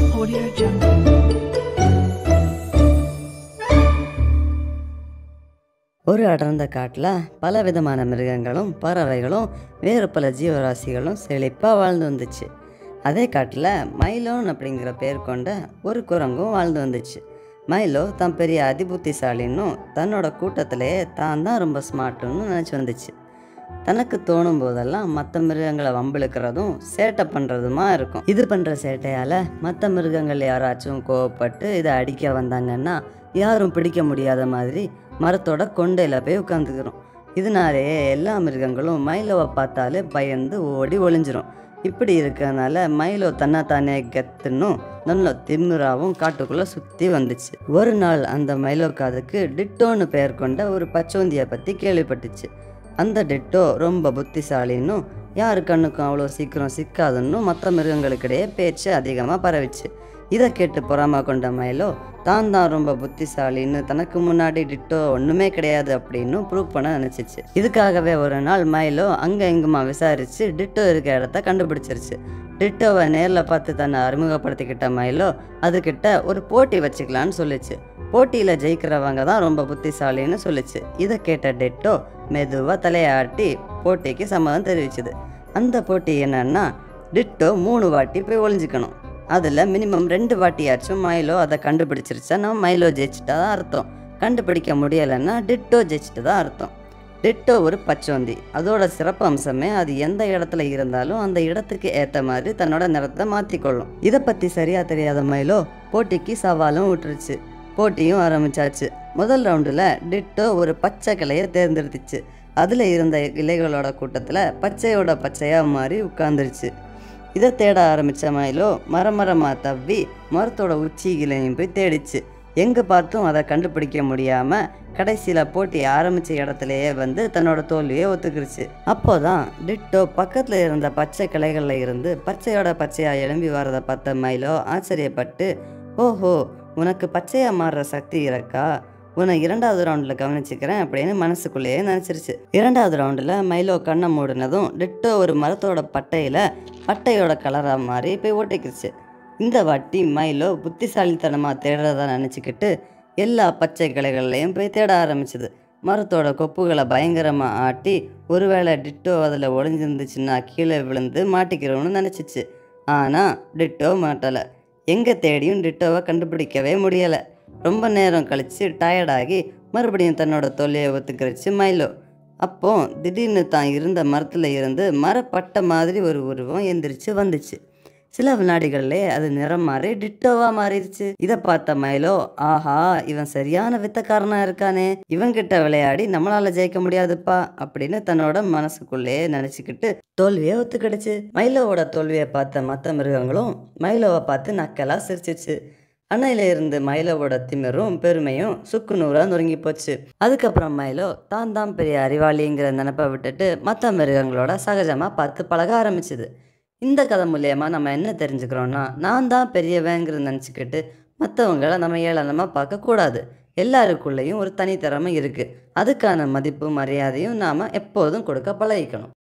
Audio Jungle. ஒரு அடர்ந்த காட்டில் பல விதமான மிருகங்களும் பறவைகளும் வேறு பல ஜீவராசிகளும் செழிப்பாக வாழ்ந்து வந்துச்சு அதே காட்டில் மைலோன் அப்படிங்கிற பேர் கொண்ட ஒரு குரங்கும் வாழ்ந்து வந்துச்சு மைலோ தான் பெரிய அதிபுத்திசாலின்னும் தன்னோட கூட்டத்திலேயே தான் தான் ரொம்ப ஸ்மார்ட்டுன்னு நினச்சி வந்துச்சு தனக்கு தோணும் போதெல்லாம் மற்ற மிருகங்களை வம்பிழுக்கிறதும் சேட்டை பண்ணுறதுமா இருக்கும் இது பண்ணுற சேட்டையால் மற்ற மிருகங்கள் யாராச்சும் கோவப்பட்டு இதை அடிக்க வந்தாங்கன்னா யாரும் பிடிக்க முடியாத மாதிரி மரத்தோட கொண்டையில் போய் உட்காந்துக்கிறோம் இதனாலேயே எல்லா மிருகங்களும் மயிலோவை பார்த்தாலே பயந்து ஓடி ஒளிஞ்சிரும் இப்படி இருக்கறனால மயிலோ தன்னைத்தானே கெத்துன்னும் நல்ல திமிராவும் காட்டுக்குள்ளே சுற்றி வந்துச்சு ஒரு நாள் அந்த மயிலோ காதுக்கு டிட்டோன்னு பெயர் கொண்ட ஒரு பச்சோந்தியை பற்றி கேள்விப்பட்டுச்சு அந்த டிட்டோ ரொம்ப புத்திசாலின்னும் யாரு கண்ணுக்கும் அவ்வளோ சீக்கிரம் சிக்காதுன்னும் மற்ற மிருகங்களுக்கிடையே பேச்சு அதிகமாக பரவிச்சு இதை கேட்டு பொறாம கொண்ட மயிலோ தான் தான் ரொம்ப புத்திசாலின்னு தனக்கு முன்னாடி டிட்டோ ஒன்றுமே கிடையாது அப்படின்னு ப்ரூவ் பண்ண நினச்சிச்சு இதுக்காகவே ஒரு நாள் மயிலோ அங்கே இங்குமா விசாரித்து டிட்டோ இருக்க இடத்த கண்டுபிடிச்சிருச்சு டிட்டோவை நேரில் பார்த்து தன்னை அறிமுகப்படுத்திக்கிட்ட மயிலோ அதுக்கிட்ட ஒரு போட்டி வச்சுக்கலான்னு சொல்லுச்சு போட்டியில் ஜெயிக்கிறவங்க தான் ரொம்ப புத்திசாலின்னு சொல்லுச்சு இதை கேட்ட டெட்டோ மெதுவாக தலையாட்டி போட்டிக்கு சம்மதம் தெரிவிச்சுது அந்த போட்டி என்னன்னா டிட்டோ மூணு வாட்டி போய் ஒளிஞ்சுக்கணும் அதில் மினிமம் ரெண்டு வாட்டியாச்சும் மைலோ அதை கண்டுபிடிச்சிருச்சா மைலோ ஜெயிச்சிட்டா தான் அர்த்தம் கண்டுபிடிக்க முடியலைன்னா டிட்டோ ஜெயிச்சிட்டு தான் அர்த்தம் டிட்டோ ஒரு பச்சோந்தி அதோட சிறப்பு அம்சமே அது எந்த இடத்துல இருந்தாலும் அந்த இடத்துக்கு ஏற்ற மாதிரி தன்னோட நிறத்தை மாற்றிக்கொள்ளும் இதை பற்றி சரியாக தெரியாத மயிலோ போட்டிக்கு சவாலும் விட்டுருச்சு போட்டியும் ஆரம்பிச்சாச்சு முதல் ரவுண்டில் டிட்டோ ஒரு பச்சை கிளையை தேர்ந்தெடுத்துச்சு அதில் இருந்த இலைகளோட கூட்டத்தில் பச்சையோட பச்சையாக மாறி உட்கார்ந்துருச்சு இதை தேட ஆரம்பித்த மயிலோ மரமரமாக தவ்வி மரத்தோட உச்சிகளையும் போய் தேடிச்சு எங்கே பார்த்தும் அதை கண்டுபிடிக்க முடியாமல் கடைசியில் போட்டி ஆரம்பித்த இடத்துலையே வந்து தன்னோட தோல்வியை ஒத்துக்கிருச்சு அப்போதான் டிட்டோ பக்கத்தில் இருந்த பச்சை கிளைகளில் இருந்து பச்சையோட பச்சையாக எழும்பி வரதை பார்த்த மயிலோ ஆச்சரியப்பட்டு ஓஹோ உனக்கு பச்சையாக மாறுற சக்தி இருக்கா உன்னை இரண்டாவது ரவுண்டில் கவனிச்சுக்கிறேன் அப்படின்னு மனசுக்குள்ளேயே நினச்சிருச்சு இரண்டாவது ரவுண்டில் மைலோ கண்ணை மூடினதும் டிட்டோ ஒரு மரத்தோட பட்டையில் பட்டையோட கலராக மாறி போய் ஓட்டிக்கிருச்சு இந்த வாட்டி மைலோ புத்திசாலித்தனமாக தேடுறதா நினச்சிக்கிட்டு எல்லா பச்சை கிளைகள்லையும் போய் தேட ஆரம்பிச்சது மரத்தோட கொப்புகளை பயங்கரமாக ஆட்டி ஒருவேளை டிட்டோ அதில் ஒளிஞ்சிருந்துச்சுன்னா கீழே விழுந்து மாட்டிக்கிறோம்னு நினச்சிச்சு ஆனால் டிட்டோ மாட்டலை எங்கே தேடியும் டிட்டோவை கண்டுபிடிக்கவே முடியலை ரொம்ப நேரம் கழித்து டயர்டாகி மறுபடியும் தன்னோட தொல்லையை ஒத்துக்கிருச்சு மைலோ அப்போ திடீர்னு தான் இருந்த மரத்தில் இருந்து மரப்பட்டை மாதிரி ஒரு உருவம் எந்திரிச்சு வந்துச்சு சில வினாடிகள்லே அது நிறம் மாறி டிட்டோவா மாறிடுச்சு இதை பார்த்த மைலோ ஆஹா இவன் சரியான வித்தக்காரனா இருக்கானே இவன்கிட்ட விளையாடி நம்மளால ஜெயிக்க முடியாதுப்பா அப்படின்னு தன்னோட மனசுக்குள்ளே நினச்சிக்கிட்டு தோல்வியை ஒத்துக்கிடுச்சு மைலோவோட தோல்வியை பார்த்த மற்ற மிருகங்களும் மைலோவை பார்த்து நக்கலா சிரிச்சிச்சு அன்னையில இருந்து மைலோவோட திமிரும் பெருமையும் சுக்கு நூறா நொறுங்கி போச்சு அதுக்கப்புறம் மைலோ தான் தான் பெரிய அறிவாளிங்கிற நினப்பை விட்டுட்டு மற்ற மிருகங்களோட சகஜமாக பார்த்து பழக ஆரம்பிச்சுது இந்த கதை மூலயமா நம்ம என்ன தெரிஞ்சுக்கிறோன்னா நான் தான் பெரியவங்கிறத நினச்சிக்கிட்டு மற்றவங்கள நம்ம ஏளனமாக பார்க்கக்கூடாது எல்லாருக்குள்ளேயும் ஒரு தனித்திறமை இருக்குது அதுக்கான மதிப்பு மரியாதையும் நாம் எப்போதும் கொடுக்க பழகிக்கணும்